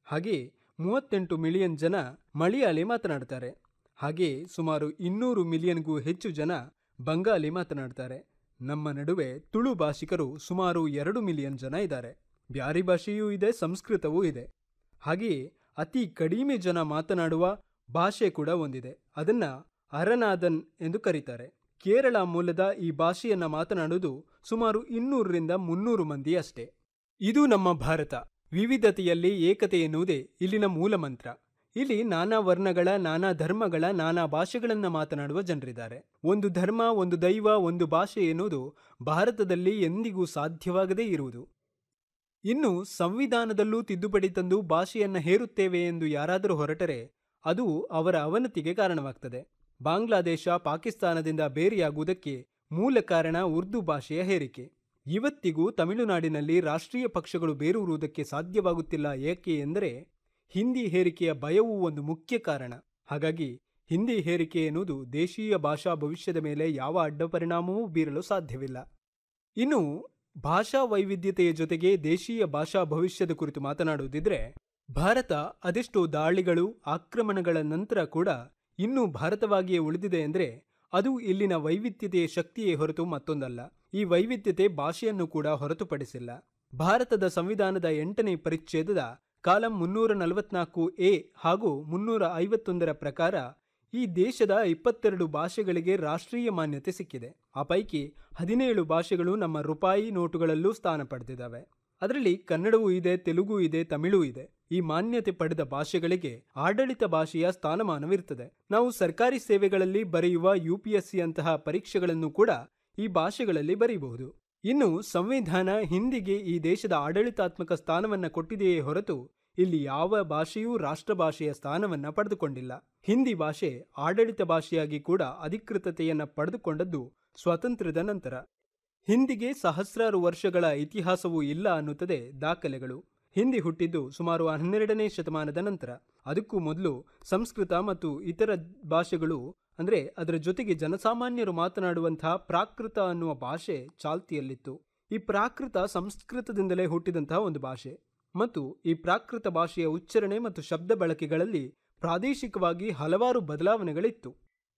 ಹಾಗೆ ಮೂವತ್ತೆಂಟು ಮಿಲಿಯನ್ ಜನ ಮಲಯಾಳಿ ಮಾತನಾಡ್ತಾರೆ ಹಾಗೆ ಸುಮಾರು ಇನ್ನೂರು ಮಿಲಿಯನ್ಗೂ ಹೆಚ್ಚು ಜನ ಬಂಗಾಲಿ ಮಾತನಾಡ್ತಾರೆ ನಮ್ಮ ನಡುವೆ ತುಳು ಭಾಷಿಕರು ಸುಮಾರು ಎರಡು ಮಿಲಿಯನ್ ಜನ ಇದ್ದಾರೆ ಬ್ಯಾರಿ ಭಾಷೆಯೂ ಇದೆ ಸಂಸ್ಕೃತವೂ ಇದೆ ಹಾಗೆಯೇ ಅತಿ ಕಡಿಮೆ ಜನ ಮಾತನಾಡುವ ಭಾಷೆ ಕೂಡ ಒಂದಿದೆ ಅದನ್ನ ಅರನಾದನ್ ಎಂದು ಕರೀತಾರೆ ಕೇರಳ ಮೂಲದ ಈ ಭಾಷೆಯನ್ನ ಮಾತನಾಡುವುದು ಸುಮಾರು ಇನ್ನೂರರಿಂದ ಮುನ್ನೂರು ಮಂದಿ ಅಷ್ಟೇ ಇದು ನಮ್ಮ ಭಾರತ ವಿವಿಧತೆಯಲ್ಲಿ ಏಕತೆ ಎನ್ನುವುದೇ ಇಲ್ಲಿನ ಮೂಲ ಮಂತ್ರ ಇಲ್ಲಿ ನಾನಾ ವರ್ಣಗಳ ನಾನಾ ಧರ್ಮಗಳ ನಾನಾ ಭಾಷೆಗಳನ್ನು ಮಾತನಾಡುವ ಜನರಿದ್ದಾರೆ ಒಂದು ಧರ್ಮ ಒಂದು ದೈವ ಒಂದು ಭಾಷೆ ಎನ್ನುವುದು ಭಾರತದಲ್ಲಿ ಎಂದಿಗೂ ಸಾಧ್ಯವಾಗದೇ ಇರುವುದು ಇನ್ನು ಸಂವಿಧಾನದಲ್ಲೂ ತಿದ್ದುಪಡಿ ತಂದು ಭಾಷೆಯನ್ನ ಹೇರುತ್ತೇವೆ ಎಂದು ಯಾರಾದರೂ ಹೊರಟರೆ ಅದು ಅವರ ಅವನತಿಗೆ ಕಾರಣವಾಗ್ತದೆ ಬಾಂಗ್ಲಾದೇಶ ಪಾಕಿಸ್ತಾನದಿಂದ ಬೇರೆಯಾಗುವುದಕ್ಕೆ ಮೂಲ ಕಾರಣ ಉರ್ದು ಭಾಷೆಯ ಹೇರಿಕೆ ಇವತ್ತಿಗೂ ತಮಿಳುನಾಡಿನಲ್ಲಿ ರಾಷ್ಟ್ರೀಯ ಪಕ್ಷಗಳು ಬೇರೂರುವುದಕ್ಕೆ ಸಾಧ್ಯವಾಗುತ್ತಿಲ್ಲ ಏಕೆ ಎಂದರೆ ಹಿಂದಿ ಹೇರಿಕೆಯ ಭಯವೂ ಒಂದು ಮುಖ್ಯ ಕಾರಣ ಹಾಗಾಗಿ ಹಿಂದಿ ಹೇರಿಕೆ ಎನ್ನುವುದು ದೇಶೀಯ ಭಾಷಾ ಭವಿಷ್ಯದ ಮೇಲೆ ಯಾವ ಅಡ್ಡ ಪರಿಣಾಮವೂ ಬೀರಲು ಸಾಧ್ಯವಿಲ್ಲ ಇನ್ನು ಭಾಷಾ ವೈವಿಧ್ಯತೆಯ ಜೊತೆಗೆ ದೇಶೀಯ ಭಾಷಾ ಭವಿಷ್ಯದ ಕುರಿತು ಮಾತನಾಡುವುದಿದ್ರೆ ಭಾರತ ಅದೆಷ್ಟೋ ದಾಳಿಗಳು ಆಕ್ರಮಣಗಳ ನಂತರ ಕೂಡ ಇನ್ನೂ ಭಾರತವಾಗಿಯೇ ಉಳಿದಿದೆ ಅಂದರೆ ಅದು ಇಲ್ಲಿನ ವೈವಿಧ್ಯತೆಯ ಶಕ್ತಿಯೇ ಹೊರತು ಮತ್ತೊಂದಲ್ಲ ಈ ವೈವಿಧ್ಯತೆ ಭಾಷೆಯನ್ನು ಕೂಡ ಹೊರತುಪಡಿಸಿಲ್ಲ ಭಾರತದ ಸಂವಿಧಾನದ ಎಂಟನೇ ಪರಿಚ್ಛೇದದ ಕಾಲಂ ಮುನ್ನೂರ ನಲವತ್ನಾಲ್ಕು ಎ ಹಾಗೂ ಮುನ್ನೂರ ಐವತ್ತೊಂದರ ಪ್ರಕಾರ ಈ ದೇಶದ ಇಪ್ಪತ್ತೆರಡು ಭಾಷೆಗಳಿಗೆ ರಾಷ್ಟ್ರೀಯ ಮಾನ್ಯತೆ ಸಿಕ್ಕಿದೆ ಆ ಪೈಕಿ ಹದಿನೇಳು ಭಾಷೆಗಳು ನಮ್ಮ ರೂಪಾಯಿ ನೋಟುಗಳಲ್ಲೂ ಸ್ಥಾನ ಪಡೆದಿದ್ದಾವೆ ಅದರಲ್ಲಿ ಕನ್ನಡವೂ ಇದೆ ತೆಲುಗು ಇದೆ ತಮಿಳು ಇದೆ ಈ ಮಾನ್ಯತೆ ಪಡೆದ ಭಾಷೆಗಳಿಗೆ ಆಡಳಿತ ಭಾಷೆಯ ಸ್ಥಾನಮಾನವಿರ್ತದೆ ನಾವು ಸರ್ಕಾರಿ ಸೇವೆಗಳಲ್ಲಿ ಬರೆಯುವ ಯು ಪಿ ಎಸ್ ಸಿ ಅಂತಹ ಪರೀಕ್ಷೆಗಳನ್ನು ಕೂಡ ಈ ಭಾಷೆಗಳಲ್ಲಿ ಬರೆಯಬಹುದು ಇನ್ನು ಸಂವಿಧಾನ ಹಿಂದಿಗೆ ಈ ದೇಶದ ಆಡಳಿತಾತ್ಮಕ ಸ್ಥಾನವನ್ನ ಕೊಟ್ಟಿದೆಯೇ ಹೊರತು ಇಲ್ಲಿ ಯಾವ ಭಾಷೆಯೂ ರಾಷ್ಟ್ರ ಭಾಷೆಯ ಸ್ಥಾನವನ್ನ ಪಡೆದುಕೊಂಡಿಲ್ಲ ಹಿಂದಿ ಭಾಷೆ ಆಡಳಿತ ಭಾಷೆಯಾಗಿ ಕೂಡ ಅಧಿಕೃತತೆಯನ್ನ ಪಡೆದುಕೊಂಡದ್ದು ಸ್ವಾತಂತ್ರ್ಯದ ನಂತರ ಹಿಂದಿಗೆ ಸಹಸ್ರಾರು ವರ್ಷಗಳ ಇತಿಹಾಸವೂ ಇಲ್ಲ ಅನ್ನುತ್ತದೆ ದಾಖಲೆಗಳು ಹಿಂದಿ ಹುಟ್ಟಿದ್ದು ಸುಮಾರು ಹನ್ನೆರಡನೇ ಶತಮಾನದ ನಂತರ ಅದಕ್ಕೂ ಮೊದಲು ಸಂಸ್ಕೃತ ಮತ್ತು ಇತರ ಭಾಷೆಗಳು ಅಂದರೆ ಅದರ ಜೊತೆಗೆ ಜನಸಾಮಾನ್ಯರು ಮಾತನಾಡುವಂತಹ ಪ್ರಾಕೃತ ಅನ್ನುವ ಭಾಷೆ ಚಾಲ್ತಿಯಲ್ಲಿತ್ತು ಈ ಪ್ರಾಕೃತ ಸಂಸ್ಕೃತದಿಂದಲೇ ಹುಟ್ಟಿದಂತಹ ಒಂದು ಭಾಷೆ ಮತ್ತು ಈ ಪ್ರಾಕೃತ ಭಾಷೆಯ ಉಚ್ಚಾರಣೆ ಮತ್ತು ಶಬ್ದ ಬಳಕೆಗಳಲ್ಲಿ ಪ್ರಾದೇಶಿಕವಾಗಿ ಹಲವಾರು ಬದಲಾವಣೆಗಳಿತ್ತು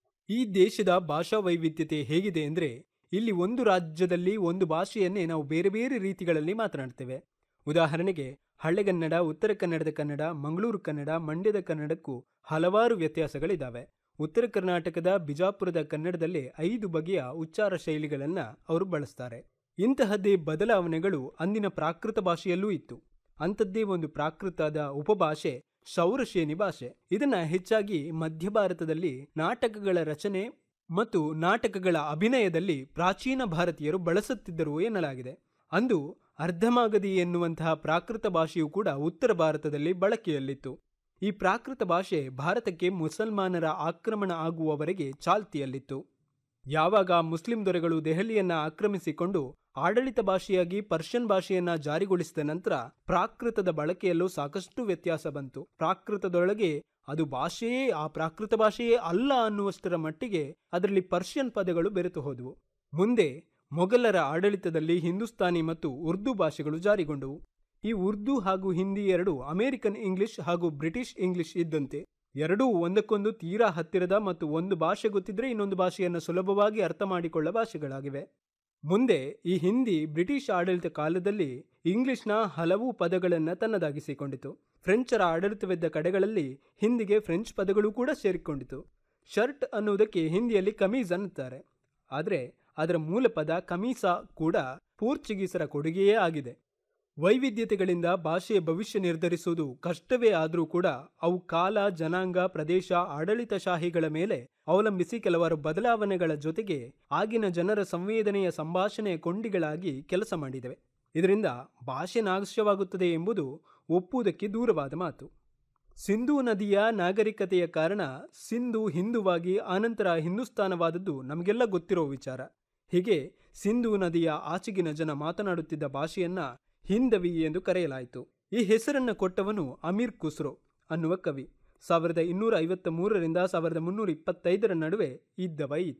ಈ ದೇಶದ ಭಾಷಾ ವೈವಿಧ್ಯತೆ ಹೇಗಿದೆ ಅಂದರೆ ಇಲ್ಲಿ ಒಂದು ರಾಜ್ಯದಲ್ಲಿ ಒಂದು ಭಾಷೆಯನ್ನೇ ನಾವು ಬೇರೆ ಬೇರೆ ರೀತಿಗಳಲ್ಲಿ ಮಾತನಾಡ್ತೇವೆ ಉದಾಹರಣೆಗೆ ಹಳ್ಳೆಗನ್ನಡ ಉತ್ತರ ಕನ್ನಡದ ಕನ್ನಡ ಮಂಗಳೂರು ಕನ್ನಡ ಮಂಡ್ಯದ ಕನ್ನಡಕ್ಕೂ ಹಲವಾರು ವ್ಯತ್ಯಾಸಗಳಿದ್ದಾವೆ ಉತ್ತರ ಕರ್ನಾಟಕದ ಬಿಜಾಪುರದ ಕನ್ನಡದಲ್ಲಿ ಐದು ಬಗೆಯ ಉಚ್ಚಾರ ಶೈಲಿಗಳನ್ನು ಅವರು ಬಳಸ್ತಾರೆ ಇಂತಹದ್ದೇ ಬದಲಾವಣೆಗಳು ಅಂದಿನ ಪ್ರಾಕೃತ ಭಾಷೆಯಲ್ಲೂ ಇತ್ತು ಅಂಥದ್ದೇ ಒಂದು ಪ್ರಾಕೃತದ ಉಪಭಾಷೆ ಶೌರಶೇನಿ ಭಾಷೆ ಇದನ್ನ ಹೆಚ್ಚಾಗಿ ಮಧ್ಯ ಭಾರತದಲ್ಲಿ ನಾಟಕಗಳ ರಚನೆ ಮತ್ತು ನಾಟಕಗಳ ಅಭಿನಯದಲ್ಲಿ ಪ್ರಾಚೀನ ಭಾರತೀಯರು ಬಳಸುತ್ತಿದ್ದರು ಎನ್ನಲಾಗಿದೆ ಅಂದು ಅರ್ಧಮಾಗದಿ ಎನ್ನುವಂತಹ ಪ್ರಾಕೃತ ಭಾಷೆಯು ಕೂಡ ಉತ್ತರ ಭಾರತದಲ್ಲಿ ಬಳಕೆಯಲ್ಲಿತ್ತು ಈ ಪ್ರಾಕೃತ ಭಾಷೆ ಭಾರತಕ್ಕೆ ಮುಸಲ್ಮಾನರ ಆಕ್ರಮಣ ಆಗುವವರೆಗೆ ಚಾಲ್ತಿಯಲ್ಲಿತ್ತು ಯಾವಾಗ ಮುಸ್ಲಿಂ ದೊರೆಗಳು ದೆಹಲಿಯನ್ನ ಆಕ್ರಮಿಸಿಕೊಂಡು ಆಡಳಿತ ಭಾಷೆಯಾಗಿ ಪರ್ಷಿಯನ್ ಭಾಷೆಯನ್ನ ಜಾರಿಗೊಳಿಸಿದ ನಂತರ ಪ್ರಾಕೃತದ ಬಳಕೆಯಲ್ಲೂ ಸಾಕಷ್ಟು ವ್ಯತ್ಯಾಸ ಬಂತು ಪ್ರಾಕೃತದೊಳಗೆ ಅದು ಭಾಷೆಯೇ ಆ ಪ್ರಾಕೃತ ಭಾಷೆಯೇ ಅಲ್ಲ ಅನ್ನುವಷ್ಟರ ಮಟ್ಟಿಗೆ ಅದರಲ್ಲಿ ಪರ್ಷಿಯನ್ ಪದಗಳು ಬೆರೆತು ಹೋದವು ಮುಂದೆ ಮೊಘಲರ ಆಡಳಿತದಲ್ಲಿ ಹಿಂದೂಸ್ತಾನಿ ಮತ್ತು ಉರ್ದು ಭಾಷೆಗಳು ಜಾರಿಗೊಂಡವು ಈ ಉರ್ದು ಹಾಗೂ ಹಿಂದಿ ಎರಡು ಅಮೆರಿಕನ್ ಇಂಗ್ಲಿಷ್ ಹಾಗೂ ಬ್ರಿಟಿಷ್ ಇಂಗ್ಲಿಷ್ ಇದ್ದಂತೆ ಎರಡೂ ಒಂದಕ್ಕೊಂದು ತೀರಾ ಹತ್ತಿರದ ಮತ್ತು ಒಂದು ಭಾಷೆ ಗೊತ್ತಿದ್ರೆ ಇನ್ನೊಂದು ಭಾಷೆಯನ್ನು ಸುಲಭವಾಗಿ ಅರ್ಥ ಮಾಡಿಕೊಳ್ಳ ಭಾಷೆಗಳಾಗಿವೆ ಮುಂದೆ ಈ ಹಿಂದಿ ಬ್ರಿಟಿಷ್ ಆಡಳಿತ ಕಾಲದಲ್ಲಿ ಇಂಗ್ಲಿಷ್ನ ಹಲವು ಪದಗಳನ್ನು ತನ್ನದಾಗಿಸಿಕೊಂಡಿತು ಫ್ರೆಂಚರ ಆಡಳಿತವಿದ್ದ ಕಡೆಗಳಲ್ಲಿ ಹಿಂದಿಗೆ ಫ್ರೆಂಚ್ ಪದಗಳು ಕೂಡ ಸೇರಿಕೊಂಡಿತು ಶರ್ಟ್ ಅನ್ನುವುದಕ್ಕೆ ಹಿಂದಿಯಲ್ಲಿ ಕಮೀಸ್ ಅನ್ನುತ್ತಾರೆ ಆದರೆ ಅದರ ಮೂಲ ಪದ ಕಮೀಸಾ ಕೂಡ ಪೋರ್ಚುಗೀಸರ ಕೊಡುಗೆಯೇ ಆಗಿದೆ ವೈವಿಧ್ಯತೆಗಳಿಂದ ಭಾಷೆಯ ಭವಿಷ್ಯ ನಿರ್ಧರಿಸುವುದು ಕಷ್ಟವೇ ಆದರೂ ಕೂಡ ಅವು ಕಾಲ ಜನಾಂಗ ಪ್ರದೇಶ ಆಡಳಿತಶಾಹಿಗಳ ಮೇಲೆ ಅವಲಂಬಿಸಿ ಕೆಲವಾರು ಬದಲಾವಣೆಗಳ ಜೊತೆಗೆ ಆಗಿನ ಜನರ ಸಂವೇದನೆಯ ಸಂಭಾಷಣೆಯ ಕೊಂಡಿಗಳಾಗಿ ಕೆಲಸ ಮಾಡಿದವೆ ಇದರಿಂದ ಭಾಷೆ ನಾಶವಾಗುತ್ತದೆ ಎಂಬುದು ಒಪ್ಪುವುದಕ್ಕೆ ದೂರವಾದ ಮಾತು ಸಿಂಧೂ ನದಿಯ ನಾಗರಿಕತೆಯ ಕಾರಣ ಸಿಂಧು ಹಿಂದುವಾಗಿ ಆನಂತರ ಹಿಂದೂಸ್ತಾನವಾದದ್ದು ನಮಗೆಲ್ಲ ಗೊತ್ತಿರೋ ವಿಚಾರ ಹೀಗೆ ಸಿಂಧೂ ನದಿಯ ಆಚೆಗಿನ ಜನ ಮಾತನಾಡುತ್ತಿದ್ದ ಭಾಷೆಯನ್ನ ಹಿಂದವಿ ಎಂದು ಕರೆಯಲಾಯಿತು ಈ ಹೆಸರನ್ನು ಕೊಟ್ಟವನು ಅಮೀರ್ ಖುಸ್ರೋ ಅನ್ನುವ ಕವಿ ಸಾವಿರದ ಇನ್ನೂರ ಐವತ್ತ ಮೂರರಿಂದ ಸಾವಿರದ ಮುನ್ನೂರ ಇಪ್ಪತ್ತೈದರ ನಡುವೆ ಇದ್ದವ ಈತ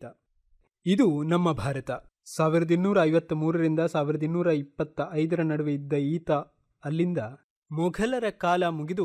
ಇದು ನಮ್ಮ ಭಾರತ ಸಾವಿರದ ಇನ್ನೂರ ಐವತ್ತ ಮೂರರಿಂದ ಸಾವಿರದ ಇನ್ನೂರ ಇಪ್ಪತ್ತ ಐದರ ನಡುವೆ ಇದ್ದ ಈತ ಅಲ್ಲಿಂದ ಮೊಘಲರ ಕಾಲ ಮುಗಿದು